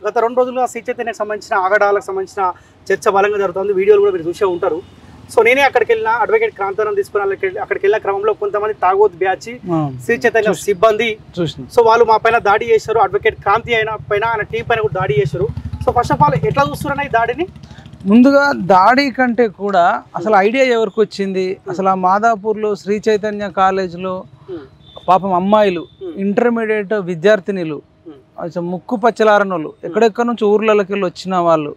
గత రెండు రోజులుగా శ్రీ చైతన్యకు సంబంధించిన ఆగడాలకు సంబంధించిన చర్చ బలంగా జరుగుతుంది వీడియోలు కూడా మీరు చూసే ఉంటారు సో నేనే అక్కడికి వెళ్ళిన అడ్వకేట్ క్రాంతానం తీసుకుని అక్కడికి వెళ్ళి- అక్కడికి వెళ్ళిన క్రమంలో కొంతమంది తాగోత్ బ్యాచ్ శ్రీ చైతన్య సిబ్బంది చూసిన సో వాళ్ళు మా పైన దాడి చేశారు అడ్వకేట్ క్రాంతి అయిన పైన ఆయన టీం పైన కూడా దాడి చేశారు సో ఫస్ట్ ఆఫ్ ఆల్ ఎట్లా చూస్తున్నారన్న ఈ దాడిని ముందుగా దాడి కంటే కూడా అసలు ఐడియా ఎవరికి వచ్చింది అసలు ఆ మాదాపూర్లో శ్రీ చైతన్య కాలేజీలో పాపం అమ్మాయిలు ఇంటర్మీడియట్ విద్యార్థినిలు అసలు ముక్కు పచ్చలారనోళ్ళు ఎక్కడెక్కడ నుంచి ఊర్లలోకి వెళ్ళి వచ్చిన వాళ్ళు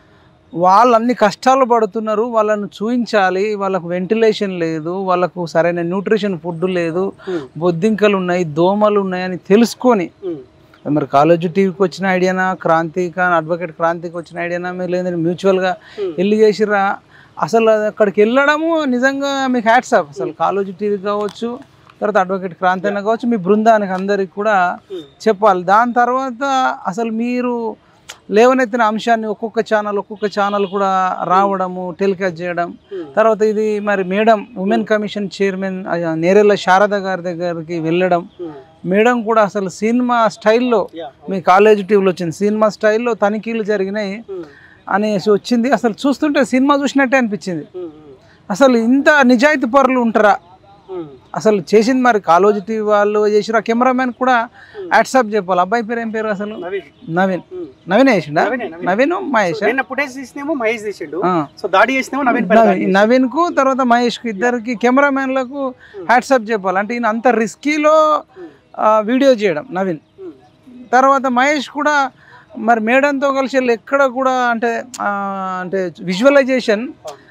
వాళ్ళు అన్ని కష్టాలు పడుతున్నారు వాళ్ళను చూయించాలి వాళ్ళకు వెంటిలేషన్ లేదు వాళ్ళకు సరైన న్యూట్రిషన్ ఫుడ్ లేదు బొద్దింకలు ఉన్నాయి దోమలు ఉన్నాయని తెలుసుకొని మరి కాలేజ్ టీవీకి వచ్చిన ఐడియానా క్రాంతిక అడ్వకేట్ క్రాంతికి వచ్చిన ఐడియానా మీరు లేదంటే మ్యూచువల్గా వెళ్ళి చేసిరా అసలు అది అక్కడికి వెళ్ళడము నిజంగా మీకు హ్యాట్స్ ఆఫ్ అసలు కాలేజ్ టీవీ కావచ్చు తర్వాత అడ్వకేట్ క్రాంతి అయినా కావచ్చు మీ బృందానికి అందరికి కూడా చెప్పాలి దాని తర్వాత అసలు మీరు లేవనెత్తిన అంశాన్ని ఒక్కొక్క ఛానల్ ఒక్కొక్క ఛానల్ కూడా రావడము టెలికాస్ట్ చేయడం తర్వాత ఇది మరి madam women commission chairman Nerella Sharada గారి దగ్గరికి వెళ్ళడం మేడం కూడా అసలు సినిమా స్టైల్లో మీ కాలేజ్ టీవీలో వచ్చింది సినిమా స్టైల్లో తనిఖీలు జరిగినాయి అనేసి వచ్చింది అసలు చూస్తుంటే సినిమా చూసినట్టే అనిపించింది అసలు ఇంత నిజాయితీ పరులు ఉంటారా అసలు చేసింది మరి కాలేజ్ టీవీ వాళ్ళు చేసిన కెమెరామెన్ కూడా యాట్సాప్ చెప్పాలి అబ్బాయి పేరు ఏం పేరు అసలు నవీన్ నవీన్ వేసిండా నవీనే, నవీనే. నవీన్ మహేష్ నిన్న ఫుటేజ్ తీసినేమో మహేష్ తీసిండు సో దాడి చేసినేమో నవీన్ పైన దాడి చేసిండు. నవీన్ కు తర్వాత మహేష్ కు ఇద్దరికి కెమెరామెన్లకు హ్యాట్సాప్ చెప్పాలి అంటే ఈయన అంత రిస్కీలో వీడియో చేయడం నవీన్ ఉమ్. తర్వాత మహేష్ కూడా మరి మేడంతో కలిసి వెళ్ళి ఎక్కడ కూడా అంటే ఆ, అంటే విజువలైజేషన్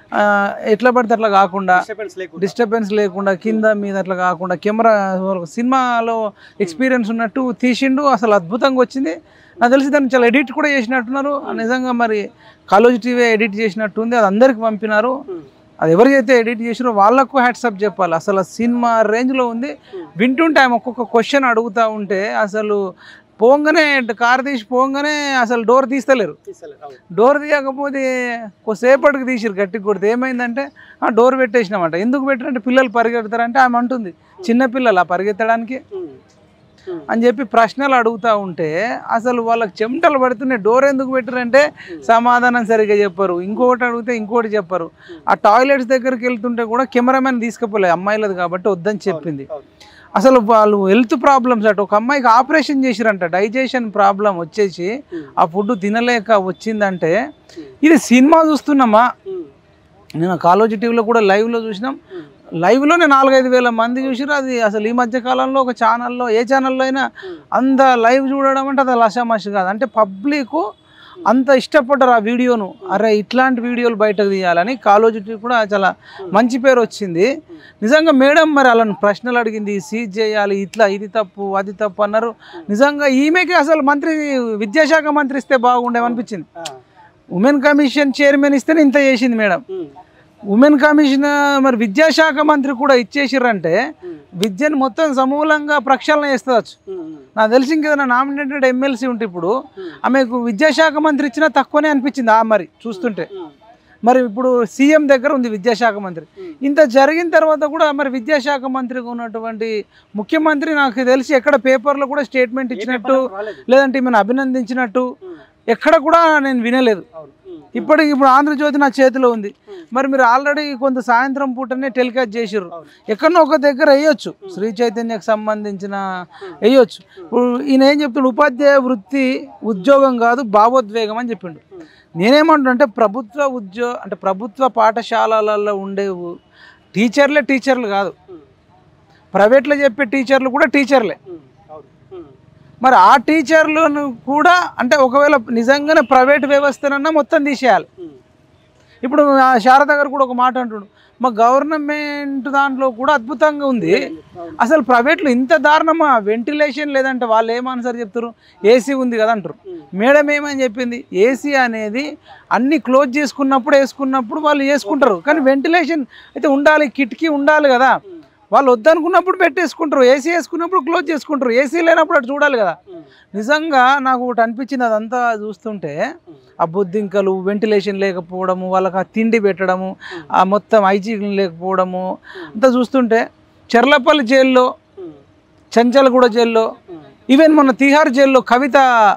ఎట్లా పడితే అట్లా కాకుండా Disturbance లేకుండా. డిస్టర్బెన్స్ లేకుండా కింద మీద అట్లా కాకుండా కెమెరా సినిమాలో ఎక్స్పీరియన్స్ ఉన్నట్టు తీసిండు అసలు అద్భుతంగా వచ్చింది నాకు తెలిసి దాన్ని చాలా ఎడిట్ కూడా చేసినట్టున్నారు నిజంగా మరి కాలేజ్ టీవీ ఎడిట్ చేసినట్టుంది అది అందరికి పంపినారు ఉమ్. అది ఎవరైతే ఎడిట్ చేసిరో వాళ్ళకు హ్యాట్సప్ చెప్పాలి అసలు ఆ సినిమా రేంజ్లో ఉంది వింటుంటే ఆమె ఒక్కొక్క క్వశ్చన్ అడుగుతూ ఉంటే అసలు పోంగానే కార్ తీసి పోంగానే అసలు డోర్ తీస్తలేరు తీస్తలేదు, అవును. డోర్ తీయకపోతే కొద్దిసేపటికి తీసిరు గట్టి కొడితే ఏమైందంటే ఆ డోర్ పెట్టేసినామంట ఎందుకు పెట్టారంటే పిల్లలు పరిగెడతారంటే ఆమె అంటుంది చిన్న పిల్లలు ఆ పరిగెత్తడానికి ఉమ్. ఉమ్. అని చెప్పి ప్రశ్నలు అడుగుతూ ఉంటే అసలు వాళ్ళకి చెమటలు పడుతున్నాయి డోర్ ఎందుకు పెట్టారంటే సమాధానం సరిగ్గా చెప్పరు ఇంకొకటి అడిగితే ఇంకోటి చెప్పరు ఆ టాయిలెట్స్ దగ్గరికి వెళ్తుంటే కూడా కెమెరామెన్ తీసుకుపోలేదు అమ్మాయిలది కాబట్టి వద్దని చెప్పింది అవును. అసలు వాళ్ళు హెల్త్ ప్రాబ్లమ్స్ అట ఒక అమ్మాయికి ఆపరేషన్ చేసిరంట డైజెషన్ ప్రాబ్లం వచ్చేసి ఉమ్. ఆ ఫుడ్ తినలేక వచ్చిందంటే ఇది సినిమా చూస్తున్నామా ఉమ్. నేను కాలేజీ టీవీలో కూడా లైవ్లో చూసినాం ఉమ్. లైవ్లోనే నాలుగైదు వేల మంది చూసిరు అది అసలు ఈ మధ్య కాలంలో ఒక ఛానల్లో ఏ ఛానల్లో అయినా అంత లైవ్ చూడడం అంటే అది లషామషి కాదు అంటే పబ్లిక్ అంత ఇష్టపడ్డారు ఆ వీడియోను అరే ఇట్లాంటి వీడియోలు బయటకు తీయాలని కాలేజీ టీవీ కూడా చాలా మంచి పేరు వచ్చింది నిజంగా మేడం మరి అలాని ప్రశ్నలు అడిగింది సీజ్ చేయాలి ఇట్లా ఇది తప్పు అది తప్పు అన్నారు నిజంగా ఈమెకి అసలు మంత్రి విద్యాశాఖ మంత్రి ఇస్తే బాగుండేమనిపించింది ఆ. ఉమెన్ కమిషన్ చైర్మన్ ఇస్తేనే ఇంత చేసింది మేడం ఉమ్. ఉమెన్ కమిషన్ మరి విద్యాశాఖ మంత్రి కూడా ఇచ్చేసిర్రంటే ఉమ్. విద్యను మొత్తం సమూలంగా ప్రక్షాళన చేస్తుంది ఉమ్. ఉమ్. నాకు తెలిసి ఇంకేదైనా నామినేటెడ్ ఎమ్మెల్సీ ఉంటే ఇప్పుడు ఉమ్. ఆమెకు విద్యాశాఖ మంత్రి ఇచ్చినా తక్కువనే అనిపించింది ఆ మరి చూస్తుంటే ఉమ్. మరి ఇప్పుడు సీఎం దగ్గర ఉంది విద్యాశాఖ మంత్రి ఉమ్. ఇంత జరిగిన తర్వాత కూడా మరి విద్యాశాఖ మంత్రిగా ఉన్నటువంటి ముఖ్యమంత్రి నాకు తెలిసి ఎక్కడ పేపర్లో కూడా స్టేట్మెంట్ ఇచ్చినట్టు రాలేదు. లేదంటే ఈమెను అభినందించినట్టు ఉమ్. ఎక్కడ కూడా నేను వినలేదు అవును. ఉమ్. ఇప్పటికి ఇప్పుడు ఆంధ్రజ్యోతి నా చేతిలో ఉంది ఉమ్. మరి మీరు ఆల్రెడీ కొంత సాయంత్రం పూటనే టెలికాస్ట్ చేసిర్రు అవును. ఎక్కడో ఒక దగ్గర వేయొచ్చు శ్రీ చైతన్యకు సంబంధించిన వేయొచ్చు ఇప్పుడు ఈయన ఏం చెప్తుండు ఉపాధ్యాయ వృత్తి ఉద్యోగం కాదు భావోద్వేగం అని చెప్పిండు ఉమ్. నేనేమంటున్నా అంటే ప్రభుత్వ ఉద్యో అంటే ప్రభుత్వ పాఠశాలలలో ఉండే ఉ- టీచర్లే టీచర్లు కాదు ఉమ్. ప్రైవేట్లో చెప్పే టీచర్లు కూడా టీచర్లే ఉమ్. అవును. ఉమ్. మరి ఆ టీచర్లను కూడా అంటే ఒకవేళ నిజంగానే ప్రైవేట్ వ్యవస్థనన్నా మొత్తం తీసేయాలి ఉమ్. ఇప్పుడు ఆ శారద గారు కూడా ఒక మాట అంటుండు మా గవర్నమెంట్ దాంట్లో కూడా అద్భుతంగా ఉంది అవును. అసలు ప్రైవేట్లో ఇంత దారుణమా వెంటిలేషన్ లేదంటే వాళ్ళు ఏం ఆన్సర్ చెప్తారు ఏసీ ఉంది కదా అంటారు ఉమ్. మేడం ఏమని చెప్పింది ఏసీ అనేది అన్ని క్లోజ్ చేసుకున్నప్పుడు వేసుకున్నప్పుడు వాళ్ళు వేసుకుంటారు కానీ వెంటిలేషన్ అయితే ఉండాలి కిటికీ ఉండాలి కదా ఉమ్. వాళ్ళు వద్దనుకున్నప్పుడు పెట్టేసుకుంటారు ఏసీ వేసుకున్నప్పుడు క్లోజ్ చేసుకుంటారు ఏసీ లేనప్పుడు అటు చూడాలి కదా ఉమ్. నిజంగా నాకు ఒకటి అనిపించింది అదంతా చూస్తుంటే ఉమ్. ఆ బొద్దింకలు వెంటిలేషన్ లేకపోవడము వాళ్ళకి ఆ తిండి పెట్టడము ఆ మొత్తం హైజీన్ లేకపోవడము అంతా చూస్తుంటే చెర్లపల్లి జైల్లో ఉమ్. చంచలగూడ జైల్లో ఉమ్. ఈవెన్ మొన్న తిహార్ జైల్లో కవిత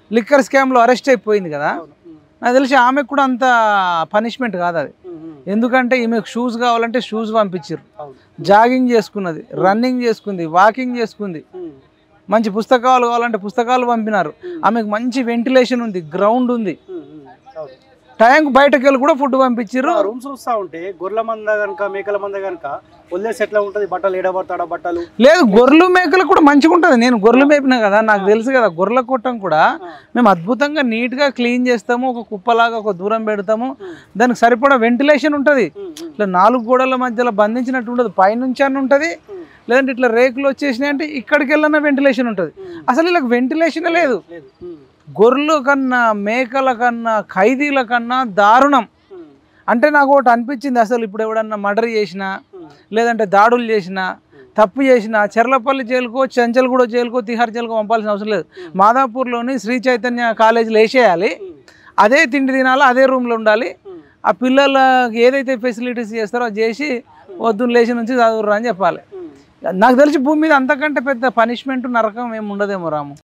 లిక్కర్ స్కామ్లో అరెస్ట్ అయిపోయింది కదా అవును. ఉమ్. నాకు తెలిసి ఆమెకు కూడా అంత పనిష్మెంట్ కాదు అది ఉమ్, ఉమ్. ఎందుకంటే ఈమెకు షూస్ కావాలంటే షూస్ పంపించారు అవును. జాగింగ్ చేసుకున్నది రన్నింగ్ చేసుకుంది వాకింగ్ చేసుకుంది ఉమ్. మంచి పుస్తకాలు కావాలంటే పుస్తకాలు పంపినారు ఆమెకు మంచి వెంటిలేషన్ ఉంది గ్రౌండ్ ఉంది ఉమ్, ఉమ్. అవును. టైంకి బయటకు వెళ్ళి కూడా ఫుడ్ పంపించారు ఆ రూమ్స్ చూస్తా ఉంటే గొర్రెల మంద గనక మేకల మంద గనక వదిలేసి ఎట్లా ఉంటది బట్టలు ఏడబడతాడా బట్టలు లేదు గొర్రెలు మేకలు కూడా మంచిగా ఉంటుంది నేను గొర్రెలు మేపినా కదా నాకు తెలుసు కదా గొర్రెల కొట్టం కూడా ఆ. మేము అద్భుతంగా నీట్గా క్లీన్ చేస్తాము ఒక కుప్పలాగా ఒక దూరం పెడతాము ఉమ్. దానికి సరిపడా వెంటిలేషన్ ఉంటుంది ఉమ్, ఉమ్. ఇట్లా నాలుగు గోడల మధ్యలో బంధించినట్టు ఉండదు పైనుంచి అని ఉంటుంది ఉమ్. లేదంటే ఇట్లా రేకులు వచ్చేసినాయి అంటే ఇక్కడికి వెళ్ళిన వెంటిలేషన్ ఉంటుంది ఉమ్. అసలు ఇలా వెంటిలేషన్ లేదు లేదు ఉమ్. గొర్రెల కన్నా మేకల కన్నా ఖైదీల కన్నా దారుణం ఉమ్. అంటే నాకు ఒకటి అనిపించింది అసలు ఇప్పుడు ఎవడన్నా మర్డర్ చేసినా ఉమ్. లేదంటే దాడులు చేసినా తప్పు చేసినా చెర్లపల్లి జైలుకో చెంచల్గూడ జైలుకో తిహార్ జైలుకో పంపాల్సిన అవసరం లేదు మాదాపూర్లోని శ్రీ చైతన్య కాలేజీలో వేసేయాలి ఉమ్. అదే తిండి తినాలి అదే రూమ్లో ఉండాలి ఉమ్. ఆ పిల్లలకి ఏదైతే ఫెసిలిటీస్ చేస్తారో అది చేసి వద్దున లేచి నుంచి చదువురు అని చెప్పాలి ఉమ్. నాకు తెలిసి భూమి మీద అంతకంటే పెద్ద పనిష్మెంట్ నరకం ఏమి ఉండదేమో రాము